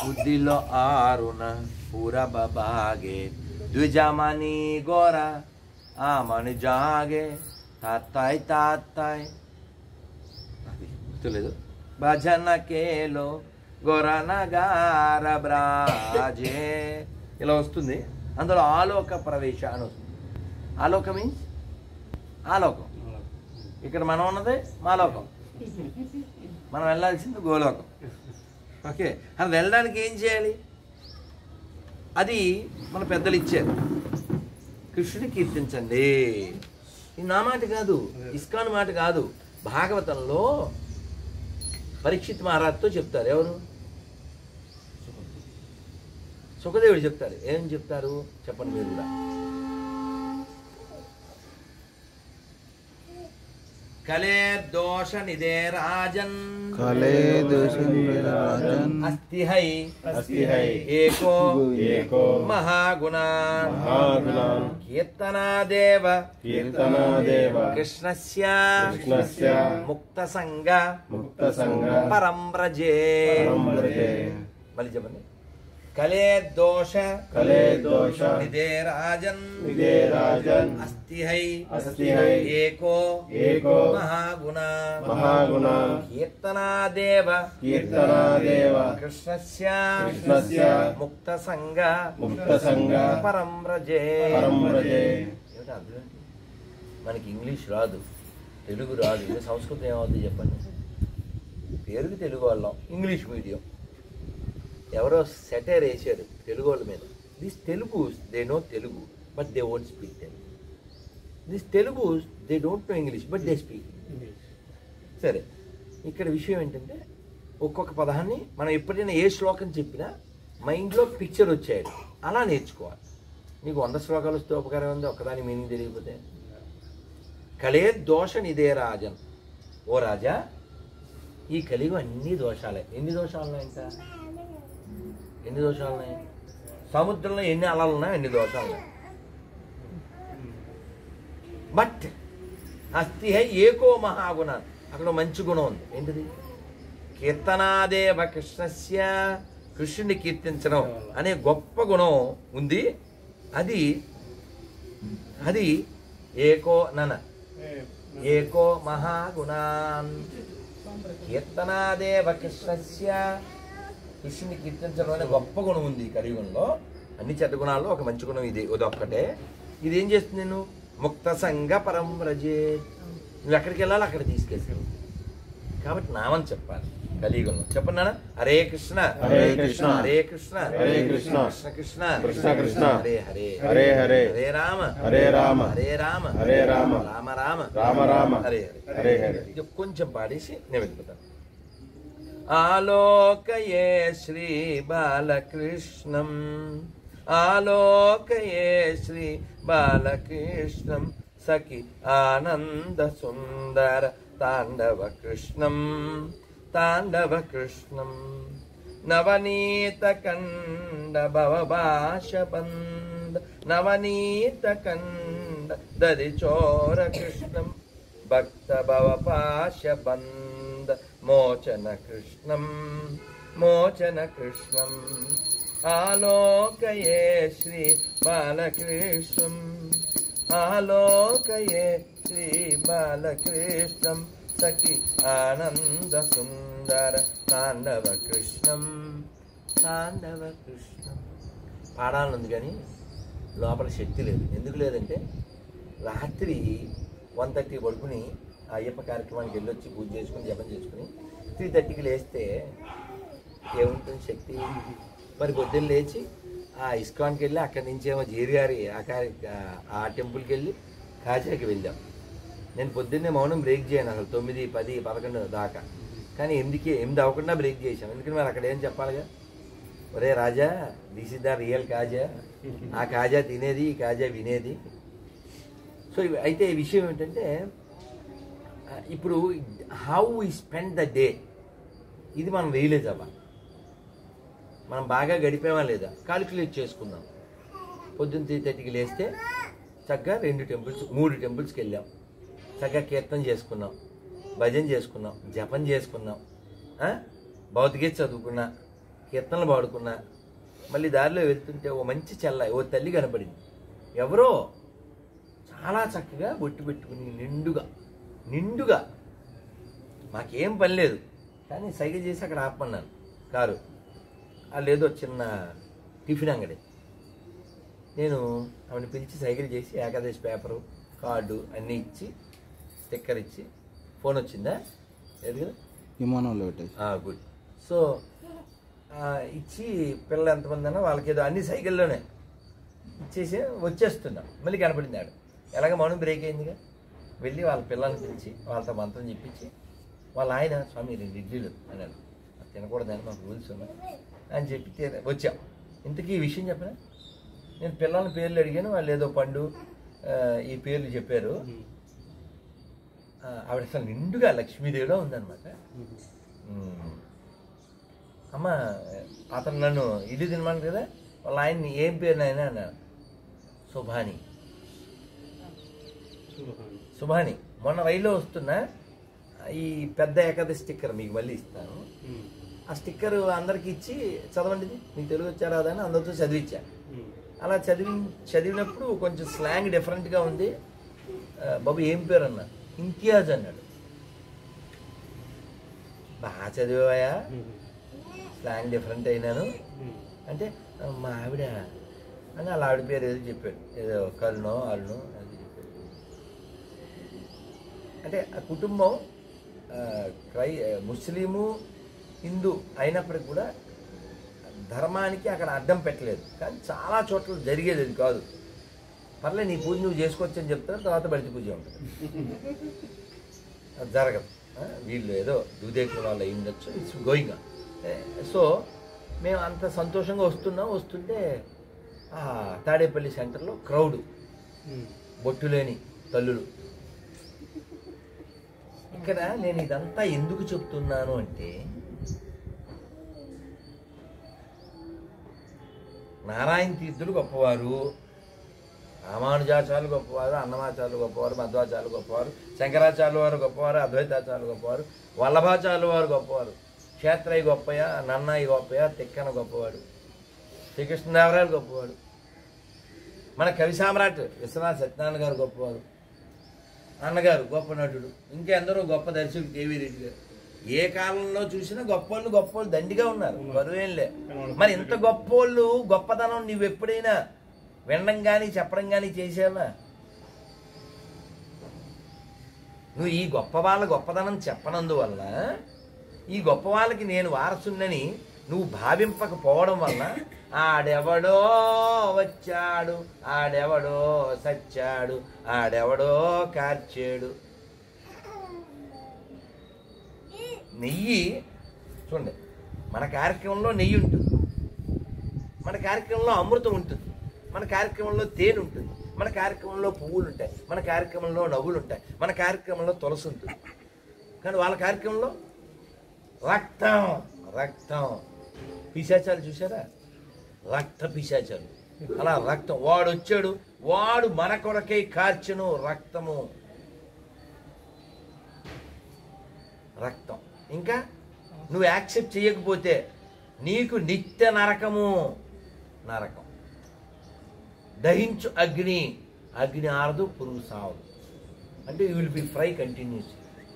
బుద్ధిలో ఆరున పూరబ బాగే ద్విజమణి గోర ఆ మణి జాగే తాత్తాయ్ తాత్తాయ్ అది గుర్తులేదు భజన కేలో గొరనగార బ్రాజే ఇలా వస్తుంది అందులో ఆలోక ప్రవేశ అని వస్తుంది ఆలోక మీన్స్ ఆలోకం ఇక్కడ మనం ఉన్నది మాలోకం మనం వెళ్ళాల్సింది గోలోకం ఓకే అది వెళ్ళడానికి ఏం చేయాలి అది మన పెద్దలు ఇచ్చారు కృష్ణుని కీర్తించండి ఇది నా మాట కాదు ఇస్కాన్ మాట కాదు భాగవతంలో పరీక్షిత్ మహారాజ్తో చెప్తారు ఎవరు సుఖదేవుడు చెప్తారు ఏం చెప్తారు చెప్పండి మీరు కూడా కలే దోష నిదే రాజన్ కలే దోషరాజన్ అస్తి హై अस्ति है ఏకో एको మహాగుణాన్ महागुणान् కీర్తనాదేవ कीर्तनादेव కృష్ణస్య कृष्णस्य ముక్త సంగ मुक्तसङ्ग పరం వ్రజే परं व्रजे మళ్ళీ చెప్పండి కలే దోష कले दोष నిదే రాజన్ निदे राजन् అస్తి హై अस्ति है ఏకో एको మహాగుణ महागुणान् కీర్తనాదేవ कीर्तनादेव కృష్ణస్య कृष्णस्य ముక్త సంగ मुक्तसङ्ग పరం వ్రజే परं व्रजे ఏమిటి అర్థం ఏంటి? మనకి ఇంగ్లీష్ రాదు తెలుగు రాదు ఇది సంస్కృతం ఏమవుతుంది చెప్పండి పేరుకి తెలుగు వాళ్ళం ఇంగ్లీష్ మీడియం ఎవరో సెటైర్ వేసారు తెలుగు వాళ్ళ మీద this Telugu they know Telugu but they won't speak Telugu this Telugu they don't know English but they speak సరే ఇక్కడ విషయం ఏంటంటే ఒక్కొక్క పదాన్ని మనం ఎప్పుడైనా ఏ శ్లోకం చెప్పినా మైండ్లో పిక్చర్ వచ్చాడు అలా నేర్చుకోవాలి నీకు వంద శ్లోకాలు వస్తే ఉపకారం ఉంది ఒక్కదాని మీనింగ్ తెలియకపోతే కలే దోష నిదే రాజన్ ఓ రాజా ఈ కలిగి అన్ని దోషాలే ఎన్ని దోషాలు ఉన్నాయి ఇంకా ఎన్ని దోషాలు ఉన్నాయి సముద్రంలో ఎన్ని అలలు ఉన్నాయి ఎన్ని దోషాలు ఉన్నాయి బట్ అస్థి హై ఏకో మహాగుణ అక్కడ మంచి గుణం ఉంది ఏంటిది కీర్తనాదేవ కృష్ణస్య కృష్ణుని కీర్తించడం అనే గొప్ప గుణం ఉంది అది అది ఏకో నన ఏకో మహాగుణాన్ కీర్తనాదేవ కృష్ణస్య కృష్ణుని కీర్తించడం అనే గొప్ప గుణం ఉంది ఈ కలియుగంలో అన్ని చెడ్డ గుణాల్లో ఒక మంచి గుణం ఇది ఇదొక్కటే ఇది ఏం చేస్తుంది నేను ముక్త సంగ పరం రజే నువ్వు ఎక్కడికి వెళ్ళాలి అక్కడ తీసుకెళ్తావు కాబట్టి నామని చెప్పాలి కలియుగంలో చెప్పండి నాన్న హరే కృష్ణ హరే కృష్ణ. హరే కృష్ణ హరే కృష్ణ. కృష్ణ కృష్ణ కృష్ణ కృష్ణ. హరే హరే హరే హరే. హరే రామ హరే రామ. హరే రామ హరే రామ. రామ రామ రామ రామ. హరే హరే హరే. ఇది కొంచెం పాడేసి నేను వెళ్ళిపోతాను ఆలోకయే శ్రీ బాలకృష్ణం ఆలోకయే శ్రీ బాలకృష్ణం సఖి ఆనంద సుందర తాండవ కృష్ణం తాండవ కృష్ణం నవనీత కండ భవభాష బంద నవనీత కండ దరి చోర కృష్ణం భక్త భవ పాశ బంద మోచన కృష్ణం మోచన కృష్ణం ఆలోకయే శ్రీ బాలకృష్ణం ఆలోకయే శ్రీ బాలకృష్ణం సఖి ఆనంద సుందర తాండవ కృష్ణం తాండవ కృష్ణం పాడాలనుంది కానీ లోపల శక్తి లేదు ఎందుకు లేదంటే రాత్రి వన్ థర్టీ పడుకుని ఆ అయ్యప్ప కార్యక్రమానికి వెళ్ళొచ్చి పూజ చేసుకుని జపం చేసుకుని త్రీ థర్టీకి లేస్తే ఏముంటుంది శక్తి మరి పొద్దున్న లేచి ఆ ఇస్కాన్కి వెళ్ళి అక్కడి నుంచి ఏమో జీరిగారి ఆ కార్య ఆ టెంపుల్కి వెళ్ళి కాజాకి వెళ్ళాం నేను పొద్దున్నే మౌనం బ్రేక్ చేయను అసలు తొమ్మిది పది పదకొండు దాకా కానీ ఎనిమిదికి ఎనిమిది అవ్వకుండా బ్రేక్ చేశాం ఎందుకని మరి అక్కడ ఏం చెప్పాలిగా ఒరే Raja this is the real kaja ఆ కాజా తినేది ఈ కాజా వినేది సో ఇవి- అయితే ఈ విషయం ఏంటంటే ఆ, ఇప్పుడు how we spend the day ఇది మనం రియలైజ్ అవ్వాలి మనం బాగా గడిపామా లేదా కాలిక్యులేట్ చేసుకుందాం పొద్దున్న త్రీ థర్టీకి లేస్తే చక్కగా రెండు టెంపుల్స్ మూడు టెంపుల్స్కి వెళ్ళాం చక్కగా కీర్తన చేసుకున్నాం భజన చేసుకున్నాం జపం చేసుకున్నాం ఆ? భౌతికగీత చదువుకున్నా కీర్తనలు పాడుకున్నా మళ్ళీ దారిలో వెళ్తుంటే ఓ మంచి చెల్ల ఓ తల్లి కనపడింది ఎవరో చాలా చక్కగా బొట్టు పెట్టుకుని నిండుగా నిండుగా మాకేం పని లేదు కానీ సైకిల్ చేసి అక్కడ ఆపమన్నాను కారు వాళ్ళు ఏదో చిన్న టిఫిన్ అంగడి నేను ఆమెను పిలిచి సైకిల్ చేసి ఏకాదశి పేపరు కార్డు అన్నీ ఇచ్చి స్టిక్కర్ ఇచ్చి ఫోన్ వచ్చిందా లేదు కదా విమానంలో పెట్టేసి గుడ్ సో ఆ, ఇచ్చి పిల్లలు ఎంతమంది అన్నా వాళ్ళకి ఏదో అన్ని సైకిల్లోనే ఇచ్చేసి వచ్చేస్తున్నాం మళ్ళీ కనపడింది ఆడు ఎలాగ మనం బ్రేక్ అయిందిగా వెళ్ళి వాళ్ళ పిల్లల్ని పిలిచి వాళ్ళతో మంత్రం చెప్పించి వాళ్ళ ఆయన స్వామి రెండు ఇడ్లీలు అన్నాడు "అది తినకూడదని మాకు రూల్స్ ఉన్నాయి అని చెప్పి తీ- వచ్చాం ఇంతకీ ఈ విషయం చెప్పిన నేను పిల్లల పేర్లు అడిగాను వాళ్ళు ఏదో పండు ఆ, ఈ పేర్లు చెప్పారు ఆ, ఆవిడ అసలు నిండుగా లక్ష్మీదేవిలో ఉందన్నమాట మ్మ్. అమ్మ అతను నన్ను ఇల్లు తినమని కదా వాళ్ళ ఆయన్ని ఏం పేరు నాయన అన్నాడు సుభాని సుభాని మొన్న రైల్లో వస్తున్నా ఈ పెద్ద ఏకాదశి స్టిక్కర్ మీకు మళ్ళీ ఇస్తాను ఆ స్టిక్కర్ అందరికి ఇచ్చి చదవండి ఇది. మీకు తెలుగు వచ్చారా అని అందరితో చదివించా అలా చదివి చదివినప్పుడు కొంచెం స్లాంగ్ డిఫరెంట్గా ఉంది ఆ, బాబు ఏం పేరు అన్నా ఇంతియాజ్ అన్నాడు బాగా చదివాయా స్లాంగ్ డిఫరెంట్ అయినాను అంటే "ఆ, మా ఆవిడ అని వాళ్ళ ఆవిడ పేరు ఏదో చెప్పాడు ఏదో కరుణో అరుణో అది చెప్పాడు అంటే ఆ కుటుంబం ఆ, క్రై ముస్లిము హిందూ అయినప్పటికి కూడా ధర్మానికి అక్కడ అడ్డం పెట్టలేదు కానీ చాలా చోట్ల జరిగేది అది కాదు పర్లే నీ పూజ నువ్వు చేసుకోవచ్చు అని చెప్తారు తర్వాత బయట పూజ ఉంటుంది అది జరగదు ఆ, వీళ్ళు ఏదో దూదేకుల వాళ్ళు అయి ఉండొచ్చు ఇట్స్ గోయింగ్ సో మేము అంత సంతోషంగా వస్తున్నాం వస్తుంటే ఆ తాడేపల్లి సెంటర్లో క్రౌడ్ బొట్టులేని తల్లులు ఇక్కడ నేను ఇదంతా ఎందుకు చెప్తున్నాను అంటే నారాయణ తీర్థులు గొప్పవారు రామానుజాచార్యులు గొప్పవారు అన్నమాచార్యులు గొప్పవారు మధ్వాచార్యులు గొప్పవారు శంకరాచార్యుల వారు గొప్పవారు అద్వైతాచార్యులు గొప్పవారు వల్లభాచార్యుల వారు గొప్పవారు క్షేత్రయ్య గొప్పయ నన్నయ్య గొప్పయ తిక్కన గొప్పవాడు శ్రీకృష్ణదేవరాయలు గొప్పవాడు మన కవి సామ్రాట్ విశ్వనాథ్ సత్యనారాయణ గారు గొప్పవారు అన్నగారు గొప్ప నటుడు ఇంకా ఎందరో గొప్ప దర్శకుడు కేవీ రెడ్డి గారు ఏ కాలంలో చూసినా గొప్పోళ్ళు గొప్పోళ్ళు దండిగా ఉన్నారు బరువేంలే మరి ఇంత గొప్పోళ్ళు గొప్పతనం నువ్వు ఎప్పుడైనా వినడం కానీ చెప్పడం కానీ చేసావా నువ్వు ఈ గొప్ప వాళ్ళ గొప్పతనం చెప్పనందువల్ల ఈ గొప్ప వాళ్ళకి నేను వారసున్నని నువ్వు భావింపకపోవడం వల్ల ఆడెవడో వచ్చాడు ఆడెవడో సచ్చాడు ఆడెవడో కార్చాడు నెయ్యి చూడండి మన కార్యక్రమంలో నెయ్యి ఉంటుంది మన కార్యక్రమంలో అమృతం ఉంటుంది మన కార్యక్రమంలో తేనె ఉంటుంది మన కార్యక్రమంలో పువ్వులు ఉంటాయి మన కార్యక్రమంలో నవ్వులు ఉంటాయి మన కార్యక్రమంలో తులసి ఉంటుంది కానీ వాళ్ళ కార్యక్రమంలో రక్తం రక్తం పిశాచాలు చూసారా రక్త పిశాచాలు అలా రక్తం వాడు వచ్చాడు వాడు మన కొరకై కార్చెను రక్తము రక్తం ఇంకా నువ్వు యాక్సెప్ట్ చేయకపోతే నీకు నిత్య నరకము నరకం దహించు అగ్ని అగ్ని ఆరదు పురుగు సావదు అంటే you will be fry continues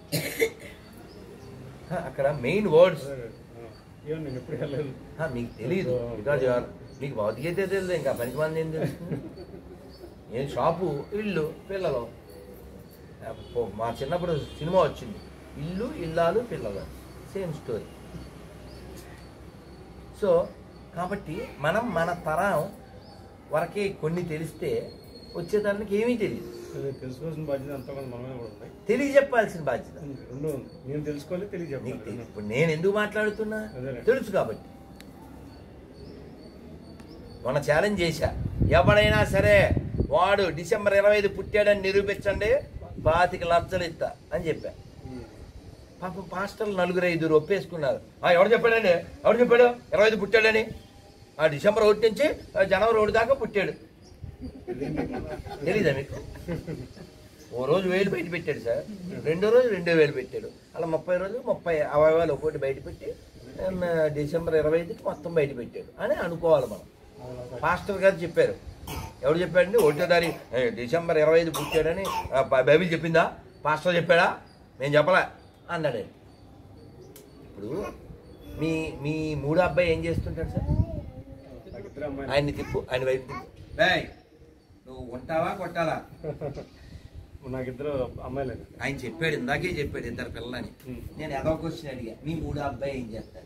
అక్కడ మెయిన్ వర్డ్స్ ఏమో నేను ఎప్పుడు వెళ్ళలేదు మీకు తెలియదు బికాజ్ మీకు భౌతికత తెలియదు ఇంకా పనికి మంది ఏం తెలుస్తుంది ఏం షాపు ఇల్లు పిల్లలు పో- మా చిన్నప్పుడు సినిమా వచ్చింది ఇల్లు ఇల్లాలు పిల్లలు సేమ్ స్టోరీ సో కాబట్టి మనం మన తరం వరకే కొన్ని తెలిస్తే వచ్చే తరానికి ఏమీ తెలియదు అదే తెలుసుకోవాల్సిన బాధ్యత అంతా కొంత మనమే కూడా ఉన్నాయి తెలియజెప్పాల్సిన బాధ్యత రెండు ఉంది. నేను తెలుసుకోవాలి నీకు తెలియజెప్పాలి తెలియదు ఇప్పుడు నేను ఎందుకు మాట్లాడుతున్నా అదేలే. తెలుసు కాబట్టి మొన్న ఛాలెంజ్ చేశా ఎవడైనా సరే వాడు డిసెంబర్ ఇరవై ఐదు పుట్టాడని నిరూపించండి పాతిక లక్షలు ఇస్తా అని చెప్పా పాపం పాస్టర్లు నలుగురు ఐదుగురు ఒప్పేసుకున్నారు "ఆ, ఎవడు చెప్పాడండి ఎవడు చెప్పాడు ఇరవై ఐదు పుట్టాడని ఆ డిసెంబర్ ఒకటి నుంచి ఆ జనవరి ఒకటి దాకా పుట్టాడు తెలీదా మీకు ఓ రోజు వేలు బయట పెట్టాడు సార్ రెండో రోజు రెండో వేలు పెట్టాడు అలా ముప్పై రోజులు ముప్పై అవయవాలు ఒక్కోటి బయట పెట్టి ఏం, డిసెంబర్ ఇరవై ఐదుకి మొత్తం బయట పెట్టాడు అని అనుకోవాలి మనం పాస్టర్ గారు చెప్పారు ఎవరు చెప్పాడండి ఒకటో దారి ఏ, డిసెంబర్ ఇరవై ఐదు పుట్టాడని ఆ, బై- బైబిల్ చెప్పిందా పాస్టర్ చెప్పాడా నేను చెప్పలే అన్నాడు ఆయన. ఇప్పుడు మీ మీ మూడో అబ్బాయి ఏం చేస్తుంటాడు సార్ నాకు ఇద్దరు అమ్మాయిలు ఆయన్ని తిప్పు ఆయన వైపు తిప్పు ఏయ్, నువ్వు ఉంటావా కొట్టాలా నాకు ఇద్దరు అమ్మాయిలు ఆయన చెప్పాడు ఇందాకే చెప్పాడు ఇద్దరు పిల్లని నేను ఏదో క్వశ్చన్ అడిగా మీ మూడో అబ్బాయి ఏం చేస్తాడు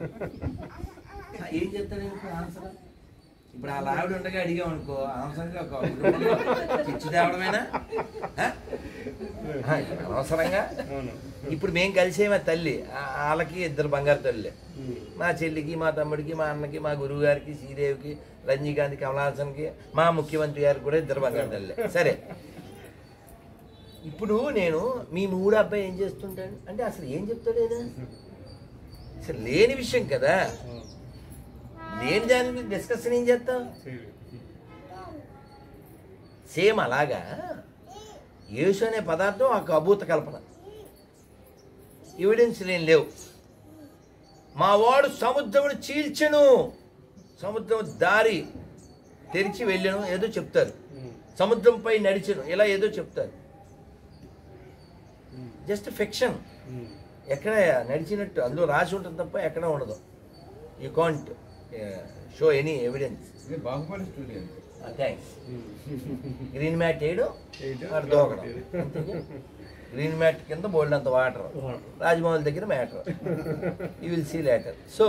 ఏం చెప్తాడు ఇప్పుడు ఆన్సర్ ఇప్పుడు ఆ ఆవిడ ఉండగా అడిగాం అనుకో అనవసరంగా ఒక చిచ్చు తేవడమేనా ఆ? ఆ, అనవసరంగా అవును ఇప్పుడు మేము కలిసేమే తల్లి ఆ- వాళ్ళకి ఇద్దరు బంగారు తల్లి ఉమ్. మా చెల్లికి మా తమ్ముడికి మా అన్నకి మా గురువు గారికి శ్రీదేవికి రజనీకాంత్ కమలాసన్కి మా ముఖ్యమంత్రి గారికి కూడా ఇద్దరు బంగారు తల్లి సరే ఇప్పుడు నేను మీ మూడు అబ్బాయి ఏం చేస్తుంటాడు అంటే అసలు ఏం చెప్తాడు ఆయన అసలు లేని విషయం కదా అవును. లేని దాని మీద డిస్కషన్ ఏం చేస్తాం సరే. సేమ్ అలాగా యేసు అనే పదార్థం ఒక అభూత కల్పన ఎవిడెన్స్ లేని లేవు మా వాడు సముద్రమును చీల్చెను సముద్రం దారి తెరిచి వెళ్ళను ఏదో చెప్తారు ఉమ్. సముద్రంపై నడిచెను ఇలా ఏదో చెప్తారు ఉమ్. జస్ట్ ఫిక్షన్ ఉమ్. ఎక్కడ నడిచినట్టు అందులో రాసి ఉంటుంది తప్ప ఎక్కడ ఉండదు you can't show any evidence ఇది Baahubali studio thanks um. Green mat వేయడం వేయడం, వాడు దూకడం వేయడం. అంతేగా? గ్రీన్ మ్యాట్ కింద బోల్డ్ అంత వాటర్ Water. రాజమౌళి దగ్గర matter you will see later so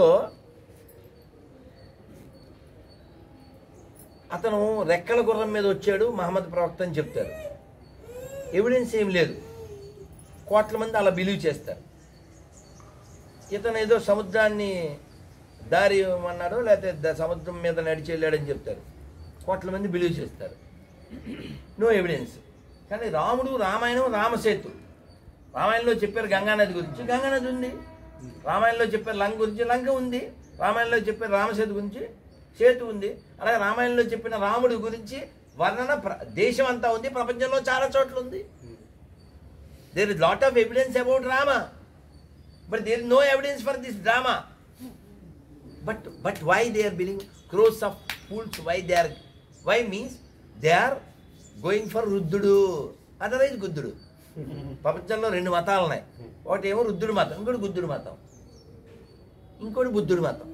అతను రెక్కల గుర్రం మీద వచ్చాడు మహమ్మద్ ప్రవక్త అని చెప్తారు ఎవిడెన్స్ ఏం లేదు కోట్ల మంది అలా బిలీవ్ చేస్తారు ఇతను ఏదో సముద్రాన్ని దారి అన్నాడు లేకపోతే ద- సముద్రం మీద నడిచి వెళ్ళాడని చెప్తారు కోట్ల మంది బిలీవ్ చేస్తారు నో ఎవిడెన్స్ కానీ రాముడు రామాయణం రామసేతు రామాయణంలో చెప్పారు గంగానది గురించి గంగానది ఉంది రామాయణంలో చెప్పారు లంక గురించి లంక ఉంది రామాయణంలో చెప్పారు రామసేతు గురించి సేతు ఉంది అలాగే రామాయణంలో చెప్పిన రాముడి గురించి వర్ణన ప్ర- దేశం అంతా ఉంది ప్రపంచంలో చాలా చోట్ల ఉంది there is lot of evidence about Rama but there is no evidence for this drama but but why they are billing cross of fools why they are why means they are going for రుద్దుడు otherwise గుద్దుడు ప్రపంచంలో రెండు మతాలు ఉన్నాయి ఒకటి ఏమో రుద్దుడు మతం ఇంకోటి గుద్దుడు మతం ఇంకోటి బుద్ధుడు మతం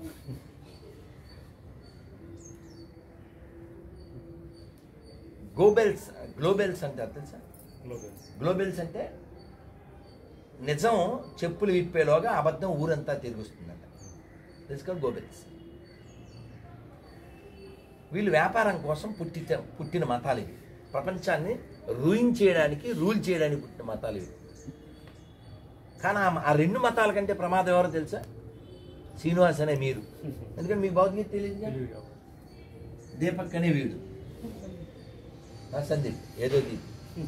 గోబెల్స్ గ్లోబెల్స్ అంటారు తెలుసా గ్లోబల్స్. గ్లోబెల్స్ అంటే నిజం చెప్పులు విప్పేలోగా అబద్ధం ఊరంతా తిరుగుస్తుందంట తెలుసుకో గోబెల్స్ వీళ్ళు వ్యాపారం కోసం పుట్టి పుట్టిన మతాలు ఇవి ప్రపంచాన్ని రూయిన్ చేయడానికి రూల్ చేయడానికి పుట్టిన మతాలు ఇవి కానీ ఆ- ఆ రెండు మతాల కంటే ప్రమాదం ఎవరో తెలుసా శ్రీనివాస్ అనే మీరు ఎందుకంటే మీకు భౌతికత తెలియదు తెలియదు కాబట్టి. దీపక్ అనే వీడు ఆ సందీప్ ఏదో దీప్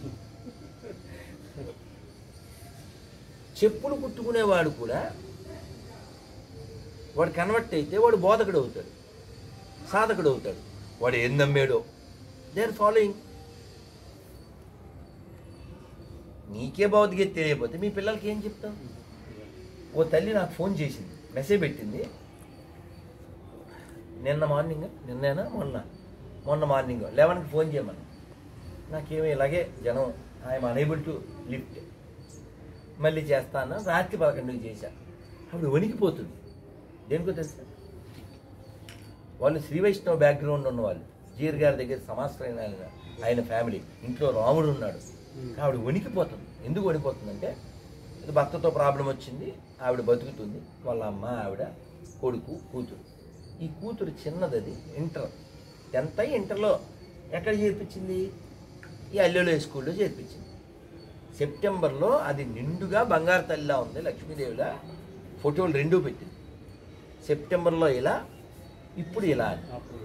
చెప్పులు కుట్టుకునేవాడు కూడా వాడు కన్వర్ట్ అయితే వాడు బోధకుడు అవుతాడు సాధకుడు అవుతాడు వాడు ఏం నమ్మాడో దే ఆర్ ఫాలోయింగ్ నీకే భౌతికత తెలియకపోతే మీ పిల్లలకి ఏం చెప్తావు ఓ తల్లి నాకు ఫోన్ చేసింది మెసేజ్ పెట్టింది నిన్న మార్నింగ్ నిన్నేనా మొన్న మొన్న మార్నింగ్ లెవెన్కి ఫోన్ చేయమని నాకేమో ఇలాగే జనం ఐఎమ్ అనేబుల్ టు లిఫ్ట్ మళ్ళీ చేస్తాను రాత్రి పదకొండుకి చేశా అప్పుడు వణికిపోతుంది దేనికో తెలుసా వాళ్ళు శ్రీ వైష్ణవ బ్యాక్గ్రౌండ్ ఉన్నవాళ్ళు జీర్ గారి దగ్గర సమాశ్రయం ఆయన ఆయన ఫ్యామిలీ ఇంట్లో రాముడు ఉన్నాడు ఆవిడ వణికిపోతుంది ఎందుకు వణికిపోతుందంటే ఇది భర్తతో ప్రాబ్లం వచ్చింది ఆవిడ బతుకుతుంది వాళ్ళ అమ్మ ఆవిడ కొడుకు కూతురు ఈ కూతురు చిన్నది అది ఇంటర్ టెన్త్ అయి ఇంటర్లో ఎక్కడ చేర్పించింది ఈ అల్లెలో స్కూల్లో చేర్పించింది సెప్టెంబర్లో అది నిండుగా బంగారు తల్లిలా ఉంది లక్ష్మీదేవిలా ఫోటోలు రెండూ పెట్టింది సెప్టెంబర్లో ఇలా ఇప్పుడు ఇలా అని అప్పుడు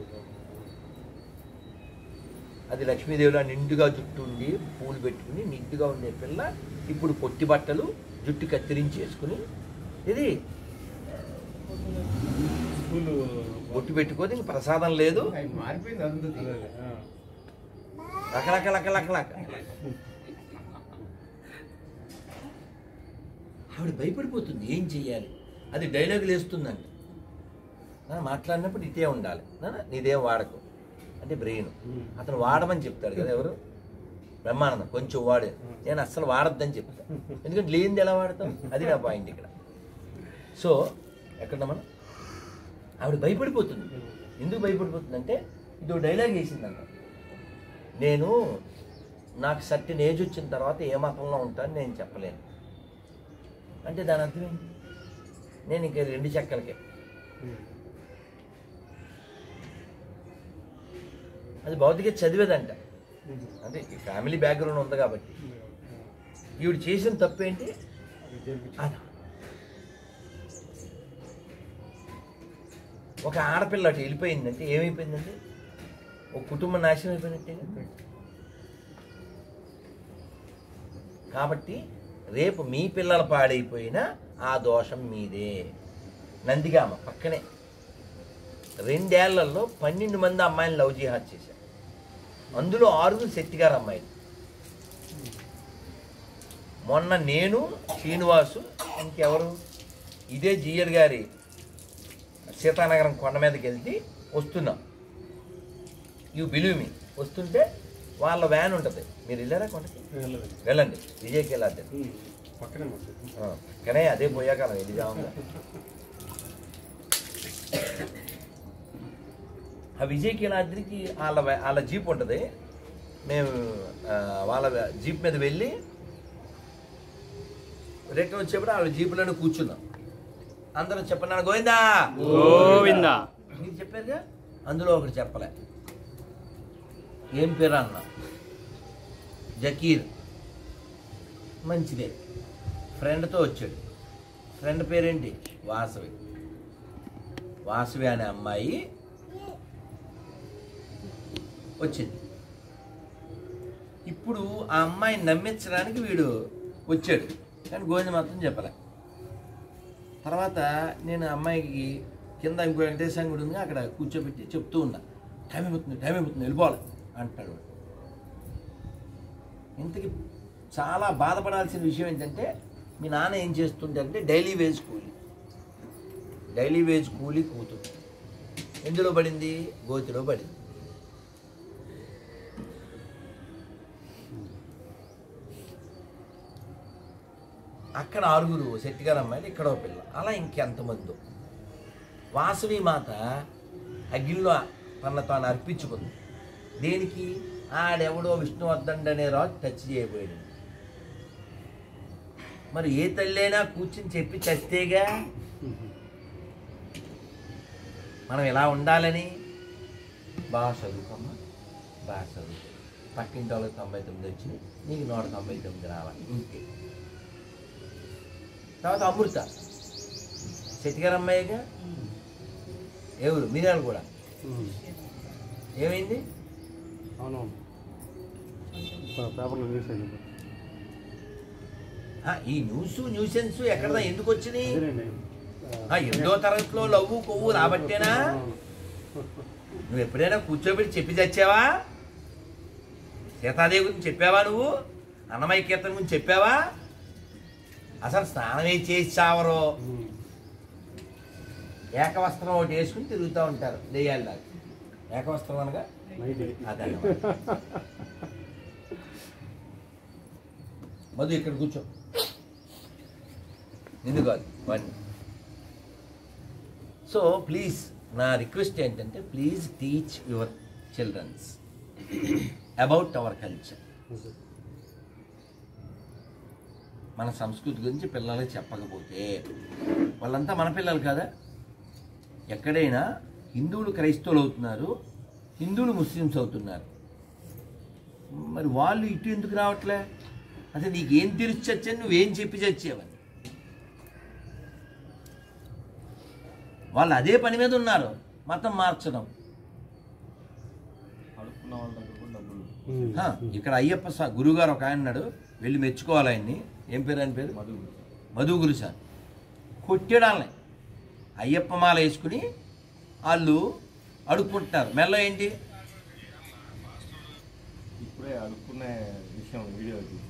అది లక్ష్మీదేవిలా నిండుగా జుట్టు ఉండి పూలు పెట్టుకుని నిండుగా ఉండే పిల్ల ఇప్పుడు పొట్టి బట్టలు జుట్టు కత్తిరించి వేసుకుని ఇది స్కూల్ బొట్టు పెట్టుకొని ఇంక ప్రసాదం లేదు మారిపోయింది అందది అదే అదే, ఆ. లకలక లకలకలక ఆవిడ భయపడిపోతుంది ఏం చెయ్యాలి అది డైలాగులు వేస్తుందంట నాన్న మాట్లాడినప్పుడు ఇటే ఉండాలి నాన్న నీదేం వాడకు అంటే బ్రెయిన్ అతను వాడమని చెప్తాడు కదా ఎవరు బ్రహ్మానందం కొంచెం వాడే నేను అస్సలు వాడద్దని చెప్తా ఎందుకంటే లేనిది ఎలా వాడతాం అది నా పాయింట్ ఇక్కడ సో ఎక్కడ మనం ఆవిడ భయపడిపోతుంది ఎందుకు భయపడిపోతుందంటే ఇది ఒక డైలాగ్ వేసిందంట నేను నాకు సర్టిన్ ఏజ్ వచ్చిన తర్వాత ఏ మతంలో ఉంటాను నేను చెప్పలేను అంటే దాని అర్థం ఏంటి నేను ఇంక రెండు చెక్కలకే అది భౌతిక చదివేదంట అంటే ఈ ఫ్యామిలీ బ్యాక్గ్రౌండ్ ఉంది కాబట్టి ఈవిడ చేసిన తప్పు ఏంటి అది. ఒక ఆడపిల్ల అటు వెళ్ళిపోయిందంటే ఏమైపోయిందంటే ఒక కుటుంబం నాశనం అయిపోయినట్టే కాబట్టి రేపు మీ పిల్లలు పాడైపోయినా ఆ దోషం మీదే నందిగామ పక్కనే రెండేళ్లలో పన్నెండు మంది అమ్మాయిని లవ్ జిహాద్ చేశారు అందులో ఆరుగురు శెట్టిగారు అమ్మాయిలు మొన్న నేను శ్రీనివాసు ఇంకెవరు ఇదే జియర్ గారి సీతానగరం కొండ మీదకి వెళ్తే వస్తున్నాం యూ బిలీవ్ మీ వస్తుంటే వాళ్ళ వ్యాన్ ఉంటుంది మీరు వెళ్ళారా కొండకి వెళ్ళలేదు. వెళ్ళండి విజయ్కి వెళ్ళాలి ఉమ్. పక్కనే మాకు కానీ అదే పోయాక వెళ్ళిగా ఉందా ఆ విజయ్ కీలాద్రికి వాళ్ళ వే- వాళ్ళ జీప్ ఉంటుంది మేము ఆ, వాళ్ళ వే- జీప్ మీద వెళ్ళి రిటర్న్ వచ్చేప్పుడు వాళ్ళ జీపులోనే కూర్చున్నాం అందరూ చెప్పన్నాను గోవిందా గోవిందా మీరు చెప్పారుగా అందులో ఒకటి చెప్పలే ఏం పేరు అన్న జకీర్ మంచిదే ఫ్రెండ్తో వచ్చాడు ఫ్రెండ్ పేరేంటి వాసవి వాసవి అనే అమ్మాయి వచ్చింది ఇప్పుడు ఆ అమ్మాయిని నమ్మించడానికి వీడు వచ్చాడు కానీ గోవింద మాత్రం చెప్పలే తర్వాత నేను అమ్మాయికి కింద ఇంకో వెంకటేశ్వర గుడి ఉంది అక్కడ కూర్చోబెట్టి చెప్తూ ఉన్నా టైం అయిపోతుంది టైం అయిపోతుంది వెళ్ళిపోవాలి అంటాడు వాడు. ఇంతకీ చాలా బాధపడాల్సిన విషయం ఏంటంటే మీ నాన్న ఏం చేస్తుంటారంటే డైలీ వేజ్ కూలీ డైలీ వేజ్ కూలీ కూతురు ఎందులో పడింది గోతిలో పడింది అక్కడ ఆరుగురు శెట్టిగారు అమ్మాయిలు ఇక్కడ ఒక పిల్ల అలా ఇంకెంతమందో వాసవి మాత అగ్గిల్లో తన తాను అర్పించుకుంది దేనికి ఆడెవడో విష్ణువర్ధన్ అనే రాజు టచ్ చేయబోయాడు మరి ఏ తల్లైనా కూర్చుని చెప్పి చస్తేగా మనం ఎలా ఉండాలని బాగా చదువుకోమ్మా బాగా చదువుకో పక్కింటి వాళ్ళకి తొంభై తొమ్మిది వచ్చినాయి నీకు నూట తొంభై తొమ్మిది రావాలి ఇంతే తర్వాత అమృత శెట్టిగారు అమ్మాయిగా ఎవరు మీనాలు కూడా ఉమ్. ఏమైంది అవునవును ప- పేపర్లో న్యూస్ అయింది ఆ, ఈ న్యూస్ న్యూసెన్స్ ఎక్కడ ఎందుకు వచ్చినాయి అదేనండి ఆ, ఎనిమిదో తరగతిలో లవ్వు కొవ్వు రాబట్టేనా నువ్వు ఎప్పుడైనా కూర్చోబెట్టి చెప్పి చచ్చావా సీతాదేవి గురించి చెప్పావా నువ్వు అన్నమయ్య కీర్తన గురించి చెప్పావా అసలు స్నానమే చేసి చావరో ఉమ్. ఏకవస్త్రం ఒకటి వేసుకుని తిరుగుతూ ఉంటారు దెయ్యాలు దాకా ఏకవస్త్రం అనగా నైట్ అదన్నమాట మధు ఇక్కడ కూర్చో నిన్ను కాదు వాడిని సో ప్లీజ్ నా రిక్వెస్ట్ ఏంటంటే please teach your childrens about our culture మన సంస్కృతి గురించి పిల్లలకి చెప్పకపోతే వాళ్ళంతా మన పిల్లలు కదా ఎక్కడైనా హిందువులు క్రైస్తవులు అవుతున్నారు హిందువులు ముస్లిమ్స్ అవుతున్నారు మరి వాళ్ళు ఇటు ఎందుకు రావట్లే అసలు నీకేం తెలిసి చచ్చాను నువ్వేం చెప్పి చచ్చావని వాళ్ళు అదే పని మీద ఉన్నారు మతం మార్చడం అడుక్కున్న వాళ్ళ దగ్గర కూడా డబ్బులు ఉమ్. హా, ఇక్కడ అయ్యప్ప సా గురువుగారు ఒక ఆయన ఉన్నాడు వెళ్ళి మెచ్చుకోవాలి ఆయన్ని ఏం పేరు ఆయన పేరు మధు మధు గురు సార్ కొట్టేడాలని అయ్యప్ప మాల వేసుకుని వాళ్ళు అడుక్కుంటున్నారు మెల్ల ఏంటి ఇప్పుడే అడుక్కునే విషయం వీడియో చూసాను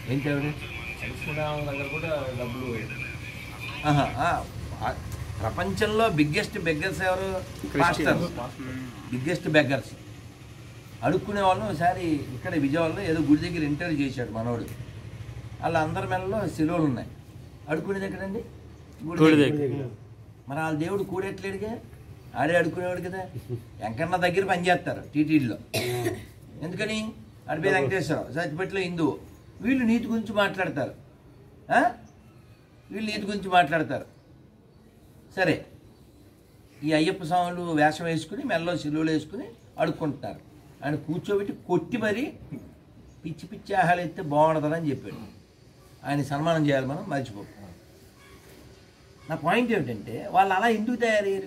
ఏంటి ఆవిడ కృష్ణరామ దగ్గర కూడా డబ్బులు ఆహా, ఆ, ఆ, ప్రపంచంలో బిగ్గెస్ట్ బెగ్గర్స్ ఎవరు పాస్టర్స్ బిగ్గెస్ట్ బెగ్గర్స్ అడుక్కునే వాళ్ళం ఒకసారి ఇక్కడ విజయవాడలో ఏదో గుడి దగ్గర ఇంటర్వ్యూ చేశాడు మనోడు వాళ్ళ అందరి మెడలో శిలువలు ఉన్నాయి అడుక్కునేది ఎక్కడండి గుడి దగ్గర మరి వాళ్ళ దేవుడు కూడెట్లేడుగా ఆడే అడుక్కునేవాడు కదా వెంకన్న దగ్గర పనిచేస్తారు టీటీడీలో ఎందుకని అడిపే వెంకటేశ్వరరావు సత్యపేటలో హిందువు వీళ్ళు నీతి గురించి మాట్లాడతారు ఆ? వీళ్ళు నీతి గురించి మాట్లాడతారు సరే ఈ అయ్యప్ప స్వాములు వేషం వేసుకుని మెల్లో సిలువలు వేసుకుని అడుక్కుంటున్నారు ఆయన కూర్చోబెట్టి కొట్టి మరి పిచ్చి పిచ్చి ఆహాలు ఎత్తే బాగుండదని చెప్పాడు ఆయన సన్మానం చేయాలి మనం మర్చిపో నా పాయింట్ ఏమిటంటే వాళ్ళు అలా ఎందుకు తయారయ్యారు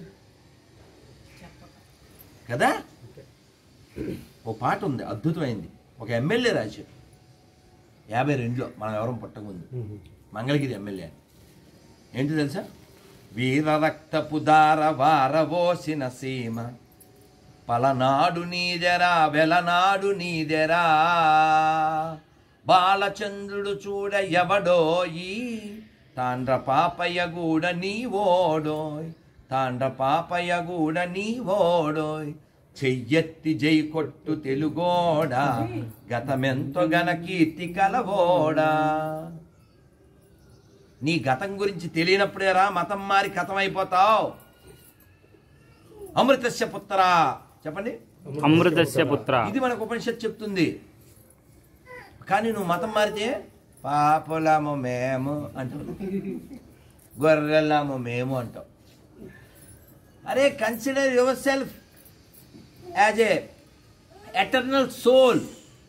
కదా ఓ పాట ఉంది అద్భుతమైంది ఒక ఎమ్మెల్యే రాశారు యాభై రెండులో మనం ఎవరం పుట్టకముందు మంగళగిరి ఎమ్మెల్యే ఏంటి తెలుసా వీర రక్తపు దార వారవోసిన సీమ పలనాడు నీదెరా వెలనాడు నీదెరా బాలచంద్రుడు చూడ ఎవడోయి తాండ్ర పాపయ్య గూడ నీ ఓడోయ్ తాండ్ర పాపయ్య గూడ నీ ఓడోయ్ చెయ్యెత్తి జై కొట్టు తెలుగోడా గతమెంతో గన కీర్తి కలవోడా నీ గతం గురించి తెలియనప్పుడేరా మతం మారి కథం అయిపోతావు అమృతస్య పుత్రా చెప్పండి అమృతస్య పుత్ర ఇది మనకు ఉపనిషత్ చెప్తుంది కానీ నువ్వు మతం మారితే పాపులము మేము అంటావు గొర్రెలము మేము అంటావు అరే consider yourself as a eternal soul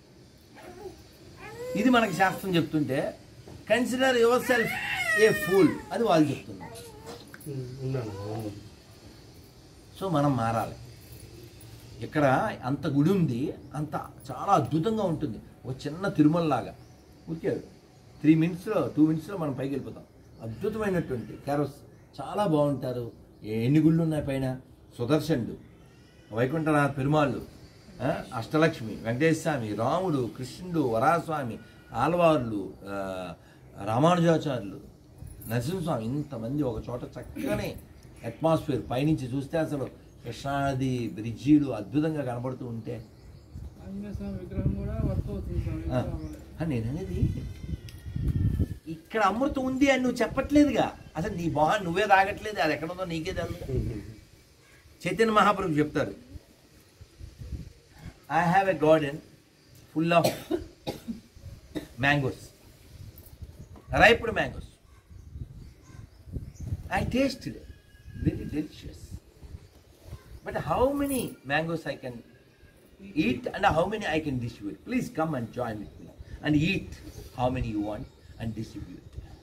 ఇది మనకి శాస్త్రం చెప్తుంటే consider yourself a fool అది వాళ్ళు చెప్తున్నారు ఉన్నాను అవును. సో మనం మారాలి ఇక్కడ అంత గుడి ఉంది అంత చాలా అద్భుతంగా ఉంటుంది ఒక చిన్న తిరుమల లాగా ఊరికాడు త్రీ మినిట్స్లో టూ మినిట్స్లో మనం పైకి వెళ్ళిపోతాం అద్భుతమైనటువంటి క్యారోస్ చాలా బాగుంటారు ఎన్ని గుళ్ళు ఉన్నాయి పైన సుదర్శనుడు వైకుంఠనాథ పెరుమాళ్ళు ఆ, అష్టలక్ష్మి వెంకటేశ్వర స్వామి రాముడు కృష్ణుడు వరాస్వామి ఆలవార్లు ఆ, రామానుజాచార్యులు నరసింహస్వామి ఇంతమంది ఒక చోట చక్కని అట్మాస్ఫియర్ పైనుంచి చూస్తే అసలు కృష్ణానది బ్రిడ్జీలు అద్భుతంగా కనబడుతూ ఉంటే ఆంజనేయ స్వామి విగ్రహం కూడా వర్క్ అవుతుంది స్వామి ఆ, ఆ, నేను అనేది ఇక్కడ అమృతం ఉంది అని నువ్వు చెప్పట్లేదుగా అసలు నీ మొహం నువ్వే తాగట్లేదు అది ఎక్కడ ఉందో నీకే తెలుసు చైతన్య మహాప్రభు చెప్తారు I have a garden full of mangoes riped mangoes I tasted very delicious but how many mangoes I can eat and how many I can distribute. Please come and join with me and eat how many you want and distribute.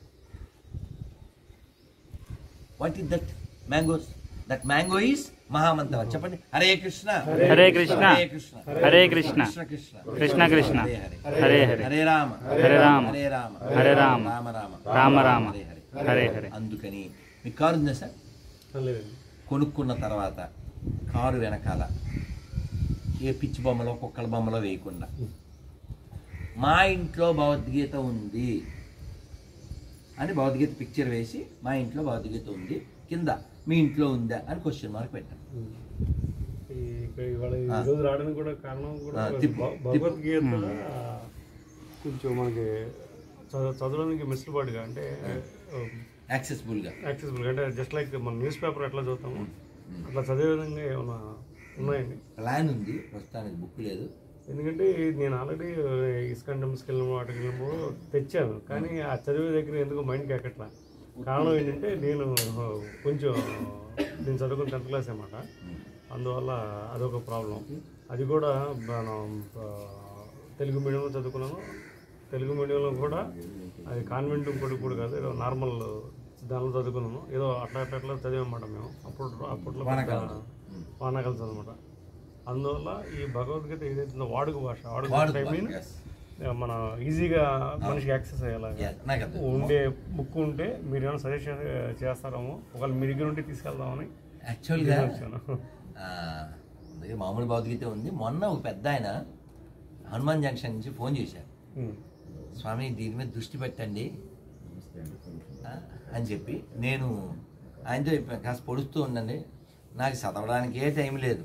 What is that mangoes? That mango is Mahamantra. చెప్పండి హరే కృష్ణ హరే కృష్ణ హరే కృష్ణ హరే కృష్ణ కృష్ణ కృష్ణ కృష్ణ కృష్ణ హరే హరే హరే హరే హరే రామ హరే రామ హరే రామ హరే రామ రామ రామ రామ రామ హరే హరే హరే హరే అందుకని మీకు car ఉందా sir లేదండి కొనుక్కున్న తర్వాత car వెనకాల ఏ పిచ్చి బొమ్మలో కుక్కల బొమ్మలో వేయకుండా మా ఇంట్లో భగవద్గీత ఉంది అని భగవద్గీత పిక్చర్ వేసి మా ఇంట్లో భగవద్గీత ఉంది కింద మీ ఇంట్లో ఉందా అని క్వశ్చన్ మార్క్ పెట్టాను ఈ ఇక్కడ ఇవాళ ఈ ఆ. రోజు రావడానికి కూడా కారణం కూడా ఆ, తిప్పు, భ- భగవద్గీత కొంచెం మనకి చదవ చదవడానికి మిస్లుబాటుగా అంటే యాక్సెసిబుల్గా యాక్సెసిబుల్ అంటే జస్ట్ లైక్ మన న్యూస్ పేపర్ ఎట్లా చదువుతాము అట్లా చదివే విధంగా ఏమైనా ఉన్నాయండి ప్లాన్ ఉంది ప్రస్తుతానికి బుక్ లేదు ఎందుకంటే నేను ఆల్రెడీ ఇస్కాన్ టెంపుల్స్కి వెళ్ళిన వాటికి వెళ్ళినప్పుడు తెచ్చాను కానీ ఆ చదివే దగ్గర ఎందుకు మైండ్కి ఎక్కట్లా కారణం ఏంటంటే నేను కొంచెం నేను చదువుకున్న టెన్త్ క్లాస్ అనమాట అందువల్ల అదొక ప్రాబ్లం అది కూడా మనం ఆ, తెలుగు మీడియంలో చదువుకున్నాను తెలుగు మీడియంలో కూడా అది కాన్వెంట్ ఇంకోటి కూడా కాదు ఏదో నార్మల్ దానిలో చదువుకున్నాను ఏదో అట్లా అట్లా అట్లా చదివామాట మేము అప్పుడు అప్పట్లో వానాకాలం. వానాకాలం అనమాట అందువల్ల ఈ భగవద్గీత ఏదైతే ఉందో వాడుక భాష వాడుక వాడుక భాష ఐ భాష, మీన్ yes. మన ఈజీగా మనిషికి యాక్సెస్ అయ్యేలాగా Yeah, నాకు అర్థం. ఉండే బుక్ ఉంటే మీరు ఏమైనా సజెస్ట్ చేస్తారేమో ఒకవేళ మీ దగ్గర ఉంటే తీసుకెళ్దామని యాక్చువల్గా వచ్చాను ఆ, అందుకే మామూలు భగవద్గీత ఉంది మొన్న ఒక పెద్ద ఆయన హనుమాన్ జంక్షన్ నుంచి ఫోన్ చేశారు ఉమ్. స్వామి దీని మీద దృష్టి పెట్టండి ఆ, అని చెప్పి నేను ఆయనతో చెప్పాను కాస్త పొడుస్తూ ఉండండి నాకు చదవడానికి ఏ టైం లేదు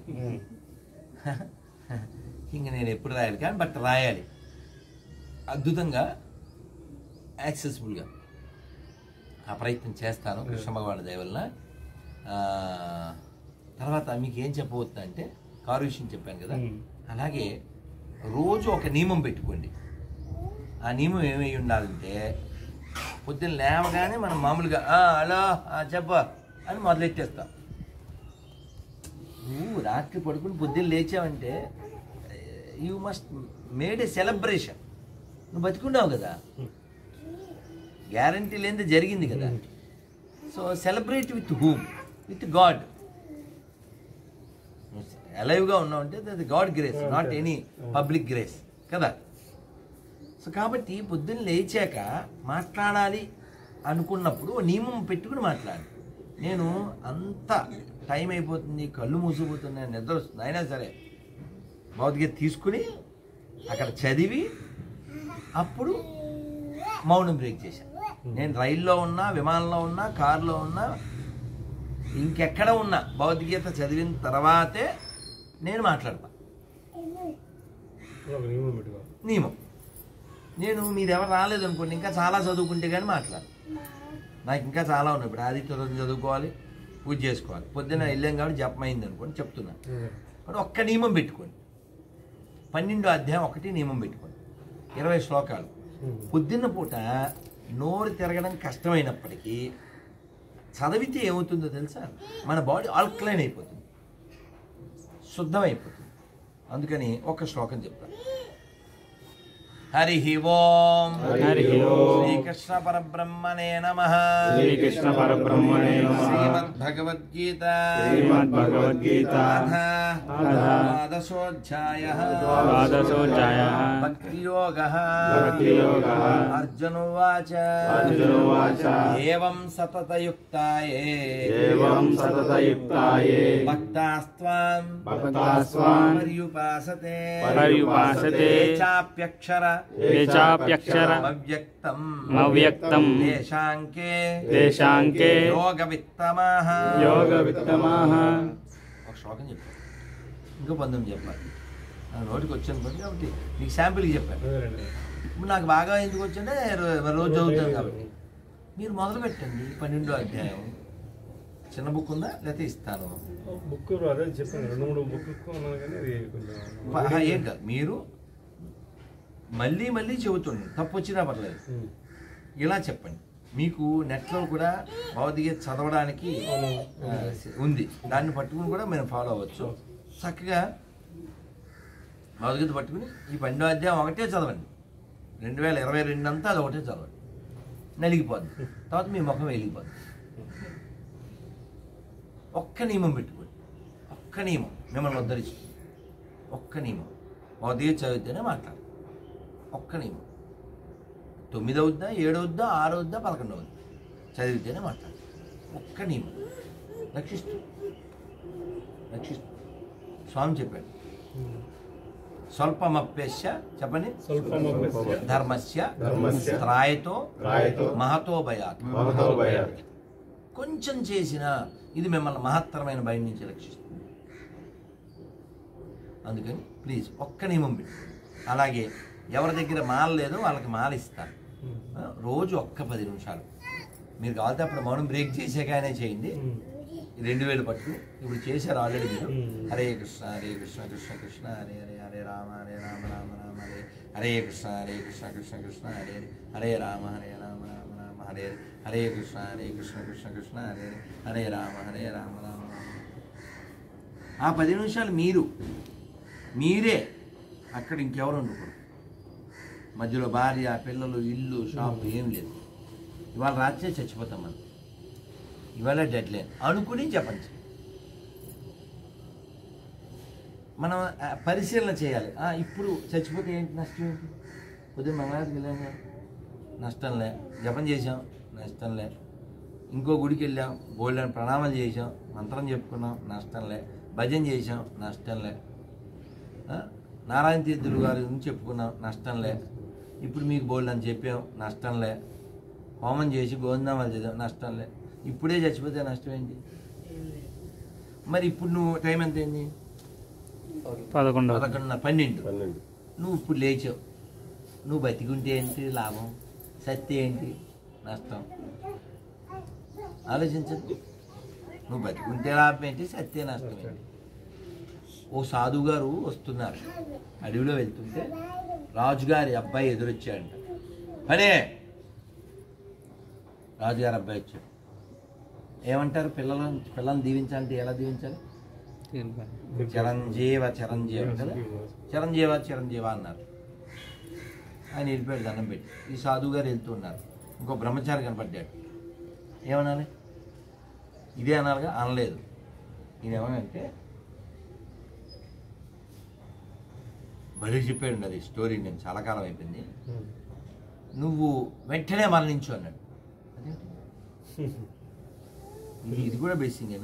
ఇంక నేను ఎప్పుడు రాయాలి కానీ బట్ రాయాలి అద్భుతంగా యాక్సెసిబుల్గా ఆ ప్రయత్నం చేస్తాను కృష్ణ భగవాన్ దయ వలన ఆ, తర్వాత మీకు ఏం చెప్పవద్దు అంటే కారు విషయం చెప్పాను కదా అలాగే రోజు ఒక నియమం పెట్టుకోండి ఆ నియమం ఏమై ఉండాలంటే పొద్దున్న లేవగానే మనం మామూలుగా "ఆ, హలో ఆ, చెప్ప అని మొదలెట్టేస్తాం నువ్వు రాత్రి పడుకుని పొద్దున్న లేచావంటే you must made a celebration నువ్వు బతుకున్నావు కదా గ్యారంటీ లేనిది జరిగింది కదా so celebrate with whom with god అలైవ్గా ఉన్నావు అంటే that god grace not any public grace కదా సో కాబట్టి పొద్దున్న లేచాక మాట్లాడాలి అనుకున్నప్పుడు ఓ నియమం పెట్టుకుని మాట్లాడాలి నేను అంత టైం అయిపోతుంది కళ్ళు మూసిపోతున్నాయి నిద్ర వస్తుంది అయినా సరే భౌతికత తీసుకుని అక్కడ చదివి అప్పుడు మౌనం బ్రేక్ చేశాను నేను రైల్లో ఉన్నా విమానంలో ఉన్నా కారులో ఉన్నా ఇంకెక్కడ ఉన్నా భౌతికత చదివిన తర్వాతే నేను మాట్లాడతా ఒక నియమం పెట్టుకో నియమం నేను మీరు ఎవరు రాలేదు అనుకోండి ఇంకా చాలా చదువుకుంటే కానీ మాట్లాడు నాకు ఇంకా చాలా ఉన్నాయి ఇప్పుడు ఆదిత్య రోజు చదువుకోవాలి పూజ చేసుకోవాలి పొద్దున్న వెళ్ళాం కాబట్టి జపమైంది అనుకోండి చెప్తున్నా ఇప్పుడు ఒక్క నియమం పెట్టుకోండి పన్నెండో అధ్యాయం ఒకటి నియమం పెట్టుకోండి ఇరవై శ్లోకాలు పొద్దున్న పూట నోరు తిరగడం కష్టమైనప్పటికీ చదివితే ఏమవుతుందో తెలుసా మన బాడీ ఆల్కలైన్ అయిపోతుంది శుద్ధమైపోతుంది అందుకని ఒక శ్లోకం చెప్తాను హరి ఓం హరి ఓం. శ్రీకృష్ణ పరబ్రహ్మణే నమ శ్రీకృష్ణ పరబ్రహ్మణే నమః. శ్రీమద్భగవద్గీత శ్రీమద్భగవద్గీత అథ అథ ద్వాదశోధ్యాయ ద్వాదశోధ్యాయः భక్తియోగः భక్తియోగः అర్జునువాచ అర్జునోవాచ ఏవం సతతయుక్తాయే ఏవం సతతయుక్తాయే భక్తాస్త్వాం భక్తాస్వాన్ పర్యుపాసతే పర్యుపాసతే ఏ చాప్యక్షర ఏ చాప్యక్షర అవ్యక్తం అవ్యక్తం దేశాంకే దేశాంకే యోగవిత్తమాహ యోగవిత్తమాః ఒక శ్లోకం చెప్పాను ఇంకో పంతొమ్మిది చెప్పాలి నా నోటికి వచ్చాను పని కాబట్టి మీకు శాంపిల్కి చెప్పాను అదేనండి ఇప్పుడు నాకు బాగా ఎందుకు వచ్చింటే రో- రోజు చదువుతాను కాబట్టి మీరు మొదలు పెట్టండి పన్నెండో అధ్యాయం చిన్న బుక్ ఉందా లేకపోతే ఇస్తాను బుక్ అదే చెప్పాను రెండు మూడు బుక్ ఉన్నాను కానీ అది కొంచెం ఆహా, ఏం కాదు మీరు మళ్ళీ మళ్ళీ చెబుతుండండి తప్పు వచ్చినా పర్లేదు ఉమ్. ఇలా చెప్పండి మీకు నెట్లో కూడా భౌతిక చదవడానికి ఆ, ఉంది దాన్ని పట్టుకుని కూడా మేము ఫాలో అవ్వచ్చు చక్కగా భౌతికత పట్టుకుని ఈ పన్నెండో అధ్యాయం ఒకటే చదవండి రెండు వేల ఇరవై రెండు అంతా అది ఒకటే చదవండి నలిగిపోద్ది తర్వాత మీ ముఖం వెలిగిపోద్ది ఒక్క నియమం పెట్టుకోండి ఒక్క నియమం మిమ్మల్ని ఉద్ధరిస్తుంది ఒక్క నియమం భౌతిక చదివితేనే మాట్లాడు ఒక్క నియమం తొమ్మిది అవుద్దా ఏడు అవుద్దా ఆరు అవుద్దా పదకొండు అవుద్దా చదివితేనే మాట్లాడు ఒక్క నియమం రక్షిస్తూ రక్షిస్తూ స్వామి చెప్పాడు స్వల్పమప్యస్య చెప్పండి స్వల్పమప్యస్య ధర్మస్య ధర్మస్య త్రాయతో త్రాయతో మహతో భయాత్ మహతో భయాత్. కొంచెం చేసిన ఇది మిమ్మల్ని మహత్తరమైన భయం నుంచి రక్షిస్తుంది అందుకని ప్లీజ్ ఒక్క నియమం పెట్టుకోండి అలాగే ఎవరి దగ్గర మాల లేదో వాళ్ళకి మాల ఇస్తాను ఆ, రోజు ఒక్క పది నిమిషాలు మీరు కావాలంటే అప్పుడు మౌనం బ్రేక్ చేసాకనే చేయండి ఈ రెండు వేలు పట్టుకుని ఇప్పుడు చేశారు ఆల్రెడీ మీరు హరే కృష్ణ హరే కృష్ణ కృష్ణ కృష్ణ హరే హరే హరే రామ హరే రామ రామ రామ హరే హరే కృష్ణ హరే కృష్ణ కృష్ణ కృష్ణ హరే హరే హరే రామ హరే రామ రామ రామ హరే హరే హరే కృష్ణ హరే కృష్ణ కృష్ణ కృష్ణ హరే హరే హరే రామ హరే రామ రామ రామ ఆ పది నిమిషాలు మీరు మీరే అక్కడ ఇంకెవరు ఉండకూడదు మధ్యలో భార్య పిల్లలు ఇల్లు షాపు ఏం లేదు ఇవాళ రాత్రే చచ్చిపోతాం మనం ఇవాళ డెడ్ లైన్ అనుకుని చెప్పండి మనం ఆ, పరిశీలన చేయాలి ఆ, ఇప్పుడు చచ్చిపోతే ఏంటి నష్టం ఏంటి పొద్దున్న మంగళవారికి వెళ్ళాం కదా నష్టం లే జపం చేసాం నష్టం లే ఇంకో గుడికి వెళ్ళాం గోల్డెన్ ప్రణామాలు చేసాం మంత్రం చెప్పుకున్నాం నష్టం లే భజన చేసాం నష్టం లే ఆ, నారాయణ తీర్థులు గారి గురించి చెప్పుకున్నాం నష్టం లే ఇప్పుడు మీకు బోల్డ్ అని చెప్పాం నష్టంలే హోమం చేసి గోవిందామాలు చదివాం నష్టంలే ఇప్పుడే చచ్చిపోతే నష్టం ఏంటి మరి ఇప్పుడు నువ్వు టైం ఎంత అయింది పదకొండవ పదకొండున్నర పన్నెండు పన్నెండు నువ్వు ఇప్పుడు లేచావు నువ్వు బతికుంటే ఏంటి లాభం సత్య ఏంటి నష్టం ఆలోచించండి నువ్వు బతికుంటే లాభం ఏంటి సత్య నష్టం ఏంటి ఓ సాధువు గారు వస్తున్నారు అడవిలో వెళ్తుంటే రాజుగారి అబ్బాయి ఎదురొచ్చాడంట పనే రాజుగారి అబ్బాయి వచ్చాడు ఏమంటారు పిల్లలను పిల్లల్ని దీవించాలంటే ఎలా దీవించాలి చిరంజీవ చిరంజీవ కదా చిరంజీవ చిరంజీవ అన్నారు ఆయన వెళ్ళిపోయాడు దండం పెట్టి ఈ సాధువు గారు వెళ్తున్నారు ఇంకో బ్రహ్మచారి కనపడ్డాడు ఏమనాలి ఇదే అనాలిగా అనలేదు ఈయన ఏమనంటే భలే చెప్పాడు అది స్టోరీ నేను చాలా కాలం అయిపోయింది నువ్వు వెంటనే మరణించు అన్నాడు అదేంటి? ఇది- ఇది కూడా బేసింగేనా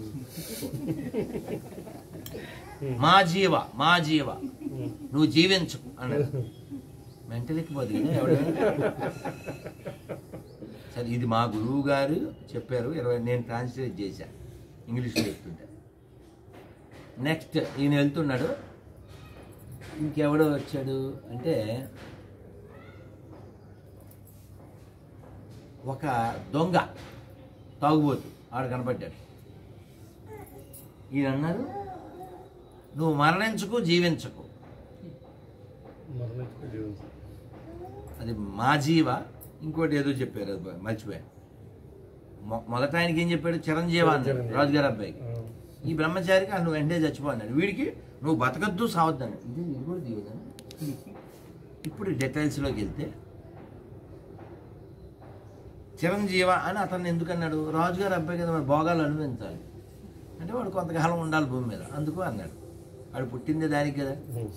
మా జీవ మా జీవ నువ్వు జీవించు అన్నాడు మెంటల్ ఎక్కిపోదు కదా ఎవడైనా సరే ఇది మా గురువు గారు చెప్పారు ఇరవై నేను ట్రాన్స్లేట్ చేశా ఇంగ్లీష్లో చెప్తుంటే నెక్స్ట్ ఈయన వెళ్తున్నాడు ఇంకెవడో వచ్చాడు అంటే ఒక దొంగ తాగుబోతు ఆడు కనపడ్డాడు ఈయన అన్నారు నువ్వు మరణించకు జీవించకు మరణించుకో జీవించు అది మా జీవ ఇంకోటి ఏదో చెప్పారు అది మర్చిపోయాను మొ- మొదట ఆయనకి ఏం చెప్పాడు చిరంజీవ అన్నాడు రాజుగారి అబ్బాయికి ఈ బ్రహ్మచారికి నువ్వు వెంటనే చచ్చిపో అన్నాడు వీడికి నువ్వు బతకద్దు సావద్దు అన్నాడు ఇది ఇది కూడా దీవెన ఇప్పుడు డీటెయిల్స్లోకి వెళ్తే చిరంజీవ అని అతన్ని ఎందుకు అన్నాడు రాజుగారి అబ్బాయి కదా మరి భోగాలు అనుభవించాలి అంటే వాడు కొంతకాలం ఉండాలి భూమి మీద అందుకు అన్నాడు వాడు పుట్టిందే దానికి కదా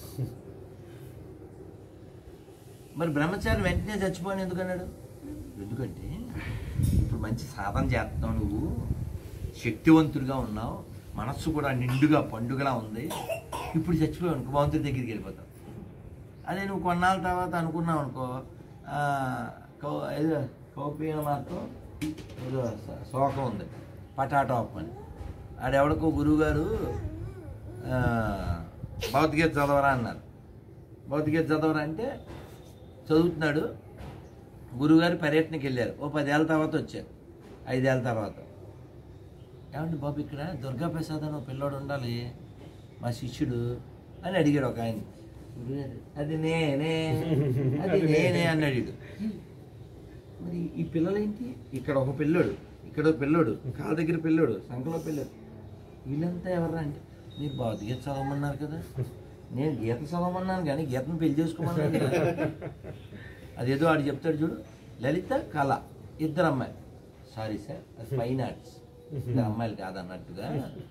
మరి బ్రహ్మచారి వెంటనే చచ్చిపోని ఎందుకు అన్నాడు ఎందుకంటే ఇప్పుడు మంచి సాధన చేస్తున్నావు నువ్వు శక్తివంతుడిగా ఉన్నావు మనస్సు కూడా నిండుగా పండుగలా ఉంది ఇప్పుడు చచ్చిపోయావు అనుకో భగవంతుడి దగ్గరికి వెళ్ళిపోతావు అదే నువ్వు కొన్నాళ్ళ తర్వాత అనుకున్నావు అనుకో ఆ, కౌ ఏదో కౌపీన మాత్రం ఏదో స- శోకం ఉంది పటాటా ఉప్పు అని ఆడెవడికో గురువుగారు ఆ, భగవద్గీత చదవరా అన్నారు భగవద్గీత చదవరా అంటే చదువుతున్నాడు గురువుగారు పర్యటనకి వెళ్ళారు ఓ పదేళ్ళ తర్వాత వచ్చారు ఐదేళ్ళ తర్వాత ఏమండి బాబు ఇక్కడ దుర్గా ప్రసాద్ అని ఒక పిల్లోడు ఉండాలి మా శిష్యుడు అని అడిగాడు ఒక ఆయన గురువుగారు అది నేనే అది నేనే అన్నాడు వీడు మరి ఈ పిల్లలేంటి ఇక్కడ ఒక పిల్లోడు ఇక్కడ ఒక పిల్లోడు కాళ్ళ దగ్గర పిల్లోడు సంకలో పిల్లోడు వీళ్ళంతా ఎవరా అంటే మీరు భగవద్గీత చదవమన్నారు కదా నేను గీత చదవమన్నాను కానీ గీతను పెళ్లి చేసుకోమన్నాను కదా అదేదో ఆడు చెప్తాడు చూడు లలిత కళ ఇద్దరు అమ్మాయిలు సారీ సార్ అది ఫైన్ ఆర్ట్స్ ఇద్దరు అమ్మాయిలు కాదన్నట్టుగా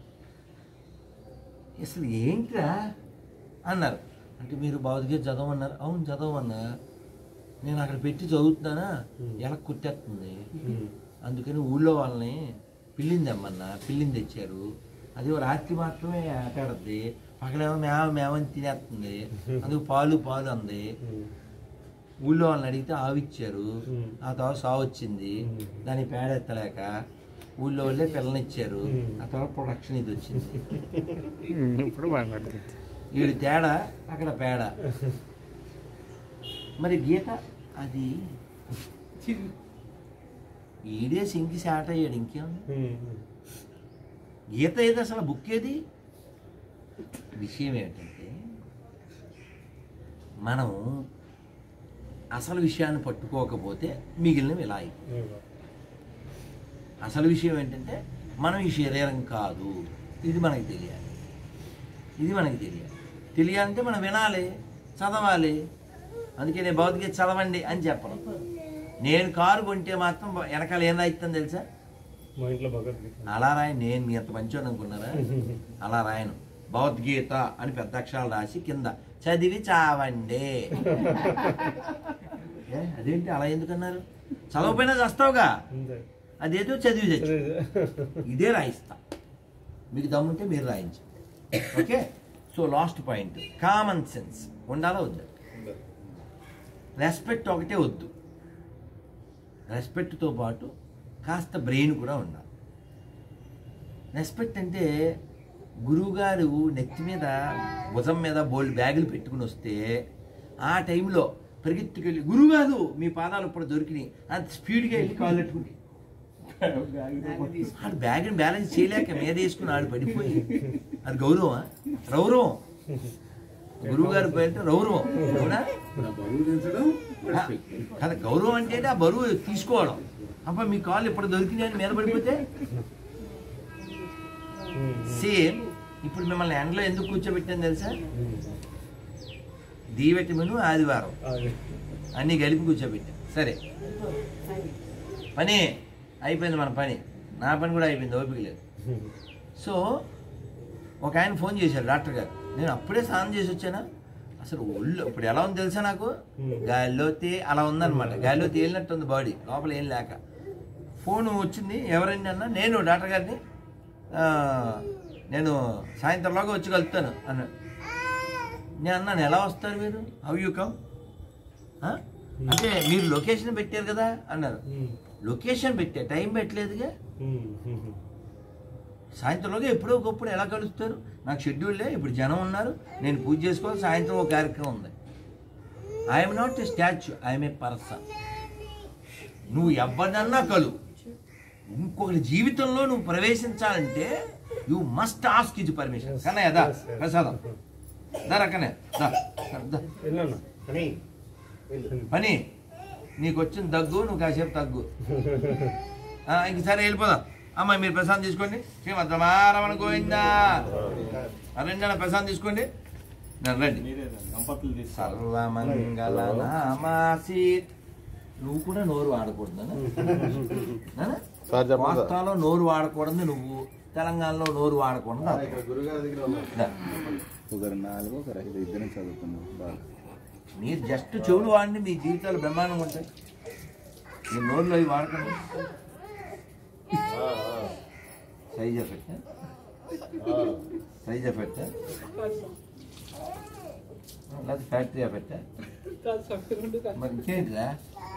అసలు ఏంట్రా అన్నారు అంటే మీరు భగవద్గీత చదవమన్నారు అవును చదవమన్నా నేను అక్కడ పెట్టి చదువుతున్నానా ఎలా కుట్టేస్తుంది అందుకని ఊళ్ళో వాళ్ళని పిల్లింది అమ్మన్నా పిల్లిని తెచ్చారు అది ఓ రాత్రి మాత్రమే ఆటాడుద్ది పక్కనేమో మేమ మేమని తినేస్తుంది అందుకు పాలు పాలు అంది ఊళ్ళో వాళ్ళని అడిగితే ఆవిచ్చారు ఆ తర్వాత సావు వచ్చింది దాని పేడ ఎత్తలేక ఊళ్ళో వాళ్ళే పిల్లనిచ్చారు ఆ తర్వాత ప్రొడక్షన్ ఇది వచ్చింది ఇప్పుడు బాగుపడుతుంది వీడి తేడా అక్కడ పేడ మరి గీత అది ఈడే సింకి శాట అయ్యాడు ఇంకేం గీత ఏది అసలు బుక్ ఏది విషయం ఏంటంటే మనం అసలు విషయాన్ని పట్టుకోకపోతే మిగిలినవి ఇలా అయిపోతాయి. అసలు విషయం ఏంటంటే మనం ఈ శరీరం కాదు ఇది మనకి తెలియాలి ఇది మనకి తెలియాలి తెలియాలంటే మనం వినాలి చదవాలి అందుకే నేను భౌతిక చదవండి అని చెప్పను నేను కారు కొంటే మాత్రం వెనకాల ఏం రాయిస్తాను తెలుసా మా ఇంట్లో భగవద్గీత అలా రాయను నేను మీ అంత మంచోని అనుకున్నారా అలా రాయను భగవద్గీత అని పెద్ద అక్షరాలు రాసి కింద చదివి చావండి ఏ, అదేంటి అలా ఎందుకన్నారు చదవపోయినా చస్తావుగా అంతే అదేదో చదివి చచ్చు ఇదే రాయిస్తా మీకు దమ్ముంటే మీరు రాయించండి okay so last point common sense ఉండాలా వద్దా రెస్పెక్ట్ ఒకటే వద్దు రెస్పెక్ట్తో పాటు కాస్త బ్రెయిన్ కూడా ఉండాలి రెస్పెక్ట్ అంటే గురువుగారు నెత్తి మీద భుజం మీద బోల్డ్ బ్యాగులు పెట్టుకుని వస్తే ఆ టైంలో పరిగెత్తుకెళ్ళి గురువుగారు మీ పాదాలు ఇప్పుడు దొరికినాయి అంత స్పీడ్గా వెళ్ళి కాళ్ళు పెట్టుకుని ఆడు బ్యాగ్ని బ్యాలెన్స్ చేయలేక మీద వేసుకుని ఆడు పడిపోయి అది గౌరవమా రౌరవం గురువు గారి పేరు రౌరవం అవునా కదా గౌరవం అంటే ఆ బరువు తీసుకోవడం అబ్బా మీ కాళ్ళు ఇప్పుడు దొరికినాయి అని మీద పడిపోతే సేమ్ ఇప్పుడు మిమ్మల్ని ఎండలో ఎందుకు కూర్చోబెట్టాను తెలుసా డి విటమిన్ ఆదివారం అన్నీ కలిపి కూర్చోబెట్టాం సరే పని అయిపోయింది మన పని నా పని కూడా అయిపోయింది ఓపిక లేదు సో ఒక ఆయన ఫోన్ చేశారు డాక్టర్ గారు నేను అప్పుడే స్నానం చేసి వచ్చానా అసలు ఒళ్ళు ఇప్పుడు ఎలా ఉంది తెలుసా నాకు గాలిలో తే అలా ఉందన్నమాట గాలిలో తేలినట్టుంది బాడీ లోపల ఏం లేక ఫోన్ వచ్చింది ఎవరండి అన్న నేను డాక్టర్ గారిని "ఆ, నేను సాయంత్రంలోగా వచ్చి కలుపుతాను అన్నాడు నేను అన్నాను ఎలా వస్తారు మీరు హౌ యూ కమ్ అంటే మీరు లొకేషన్ పెట్టారు కదా అన్నారు లొకేషన్ పెట్టా టైం పెట్టలేదుగా సాయంత్రంలోగా ఎప్పుడో ఒకప్పుడు ఎలా కలుస్తారు నాకు షెడ్యూల్లే ఇప్పుడు జనం ఉన్నారు నేను పూజ చేసుకోవాలి సాయంత్రం ఒక కార్యక్రమం ఉంది I'm not a statue I'm a person నువ్వు ఎవరినన్నా కలు ఇంకొకరి జీవితంలో నువ్వు ప్రవేశించాలంటే యూ మస్ట్ ఆస్క్ ఇది పర్మిషన్ కన్నయ్య దా ప్రసాదం దా రకనే దా దా వెళ్ళన్నా అని పని నీకు వచ్చిన దగ్గు నువ్వు కాసేపు తగ్గు ఆ, ఇంక సరే వెళ్ళిపోదాం అమ్మ మీరు ప్రసాదం తీసుకోండి శ్రీమద్రమారమణ గోవిందా రండి ప్రసాదం తీసుకోండి నేను రండి దంపతులు తీస్తారు సర్వమంగళ నామాసీత్ నువ్వు కూడా నోరు వాడకూడదు నాన్న? సార్ చెప్పండి సార్. కోస్తాలో నోరు వాడకూడదు నువ్వు తెలంగాణలో నోరు వాడకూడదు అతను. గురుగారి దగ్గర దా. ఒకరు నాలుగు ఒకరు ఐదు ఇద్దరు చదువుకున్నాం బాగా మీరు జస్ట్ చెవులు వాడిని మీ జీవితాలు బ్రహ్మాండంగా ఉంటాయి మీ నోరులో అవి వాడకండి సైజ్ ఎఫెక్ట్ సైజ్ ఎఫెక్ట్ లేకపోతే ఫ్యాక్టరీ ఎఫెక్ట్ మరి ఇంకేంటిరా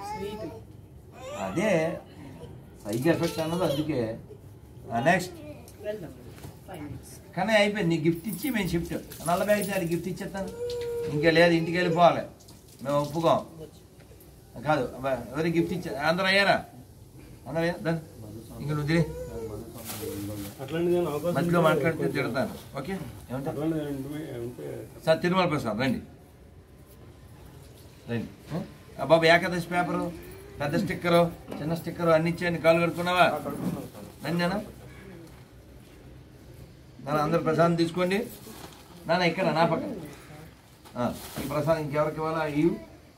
అదే సైజ్ ఎఫెక్ట్ అన్నది అందుకే నెక్స్ట్ కానీ అయిపోయింది నీ గిఫ్ట్ ఇచ్చి మేము షిఫ్ట్ నల్ల బ్యాగ్ ఇచ్చి అది గిఫ్ట్ ఇచ్చేస్తాను ఇంకా లేదు ఇంటికి వెళ్ళిపోవాలి మేము ఒప్పుకోం కాదు అబ్బా, ఎవరికి గిఫ్ట్ ఇచ్చా అందరూ అయ్యారా అందరూ అయ్యారా దా. ఇంక నువ్వు తిని అట్లాంటిది ఏమైనా అవకాశం మధ్యలో ఉంటే మాట్లాడితే కొంచెం- తిడతాను ఓకే ఏమంటారు అట్లాంటిది ఏమైనా ఉంటే సార్ తిరుమల ప్రసాద్ రండి రండి ఆ బాబు ఏకాదశి పేపరు పెద్ద స్టిక్కరు చిన్న స్టిక్కరు అన్ని ఇచ్చేయండి కాలు కడుక్కున్నావా రండి నాన్న నాన్న అందరు ప్రసాదం తీసుకోండి నాన్న ఇక్కడ నా పక్కన ఆ, ఈ ప్రసాదం ఇంకెవరికి ఇవ్వాలా ఇవి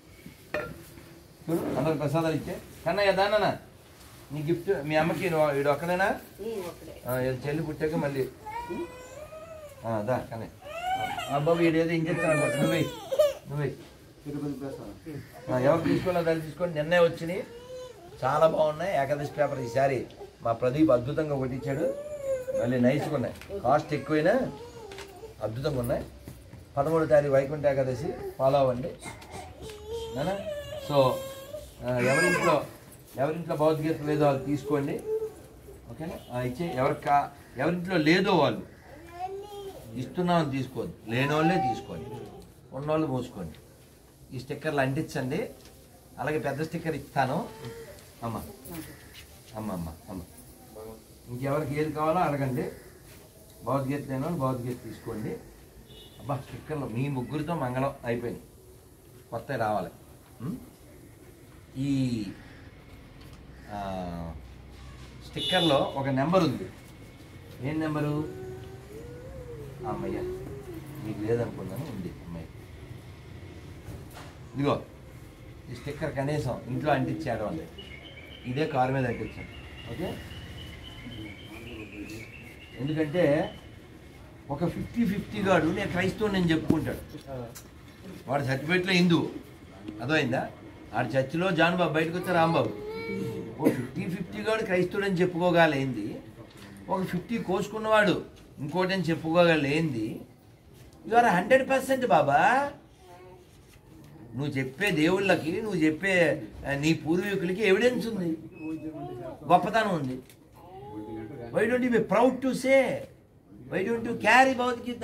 చూడు అందరు ప్రసాదాలు ఇచ్చే కన్నయ్య దానా నీ గిఫ్ట్ మీ అమ్మకి నువ్వు- వీడు ఒక్కడేనా ఆ, ఇది చెల్లి పుట్టాక మళ్ళీ ఆ, దా కన్నయ్య అబ్బాబు వీడు ఏదో ఇంజక్షన్ అనమాట నువ్వే నువ్వే తిరుపతి ప్రసాదం ఆ, ఎవరు తీసుకోవాలో దాన్ని తీసుకోండి నిన్నే వచ్చినాయి చాలా బాగున్నాయి ఏకాదశి పేపర్ ఈసారి మా ప్రదీప్ అద్భుతంగా కొట్టించాడు మళ్ళీ నైస్గా ఉన్నాయి కాస్ట్ ఎక్కువైనా అద్భుతంగా ఉన్నాయి పదమూడు తారీఖు వైకుంఠ ఏకాదశి ఫాలో అవ్వండి నానా సో ఆ, ఎవరింట్లో ఎవరింట్లో భగవద్గీత లేదో వాళ్ళు తీసుకోండి ఓకేనా ఆ, ఇచ్చే ఎవరికి కా ఎవరింట్లో లేదో వాళ్ళు ఇస్తున్నామని తీసుకోవద్దు లేని వాళ్ళే తీసుకోండి ఉన్నోళ్ళు మూసుకోండి ఈ స్టిక్కర్లు అంటించండి అలాగే పెద్ద స్టిక్కర్ ఇస్తాను అమ్మ అమ్మ అమ్మ అమ్మ ఇంకెవరికి ఏది కావాలో అడగండి భగవద్గీత లేని వాళ్ళు భగవద్గీత తీసుకోండి అబ్బా స్టిక్కర్లు మీ ముగ్గురితో మంగళం అయిపోయింది కొత్త రావాలి ఉం? ఈ ఆ, స్టిక్కర్లో ఒక నెంబర్ ఉంది ఏం నెంబరు అమ్మయ్య మీకు లేదనుకున్నాను ఉంది అమ్మాయి ఇదిగో ఈ స్టిక్కర్ కనీసం ఇంట్లో అంటించాడు అని ఇదే కారు మీద అంటించాను ఓకే ఎందుకంటే ఒక ఫిఫ్టీ ఫిఫ్టీ గాడు నేను క్రైస్తవుని నేను చెప్పుకుంటాడు వాడు సర్టిఫికేట్లో హిందూ అర్థమైందా ఆడు చర్చిలో జాన్ బాబు బయటకు వస్తే రాంబాబు ఓ ఫిఫ్టీ ఫిఫ్టీ గాడు క్రైస్తవుడని చెప్పుకోగలేంది ఒక ఫిఫ్టీ కోసుకున్నవాడు ఇంకోటి అని చెప్పుకోగలేంది యు ఆర్ హండ్రెడ్ పర్సెంట్ బాబా నువ్వు చెప్పే దేవుళ్ళకి నువ్వు చెప్పే ఆ, నీ పూర్వీకులకి ఎవిడెన్స్ ఉంది గొప్పతనం ఉంది why don't you be proud to say why don't you carry Bhagavad Gita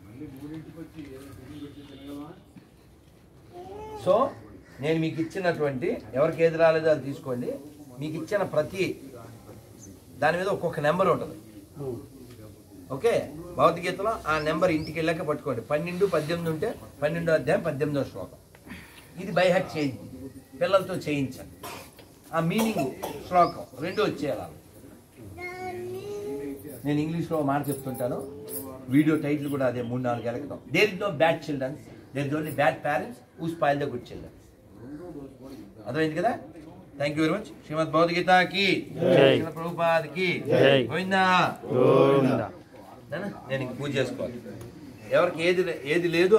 so నేను మీకు ఇచ్చినటువంటి ఎవరికి ఏది రాలేదో అది తీసుకోండి మీకు ఇచ్చిన ప్రతి దాని మీద ఒక్కొక్క నెంబర్ ఉంటుంది ఓకే భగవద్గీతలో ఆ నెంబర్ ఇంటికి వెళ్ళాక పట్టుకోండి పన్నెండు పద్దెనిమిది ఉంటే పన్నెండో అధ్యాయం పద్దెనిమిదో శ్లోకం ఇది బై హట్ చేయించి పిల్లలతో చేయించండి ఆ మీనింగ్ శ్లోకం రెండు వచ్చేయాలి నేను ఇంగ్లీష్లో ఒక మాట చెప్తుంటాను వీడియో టైటిల్ కూడా అదే మూడు నాలుగు ఎలకడం there is no bad childrens there is only bad parents who spoil the good childrens అర్థమైంది కదా thank you very much Shrimad భగవద్గీతకి జై. ప్రభుపాదకి జై. గోవిందా గోవిందా నాన్న, నేను ఇంక పూజ చేసుకోవాలి ఎవరికి ఏది ఏది లేదు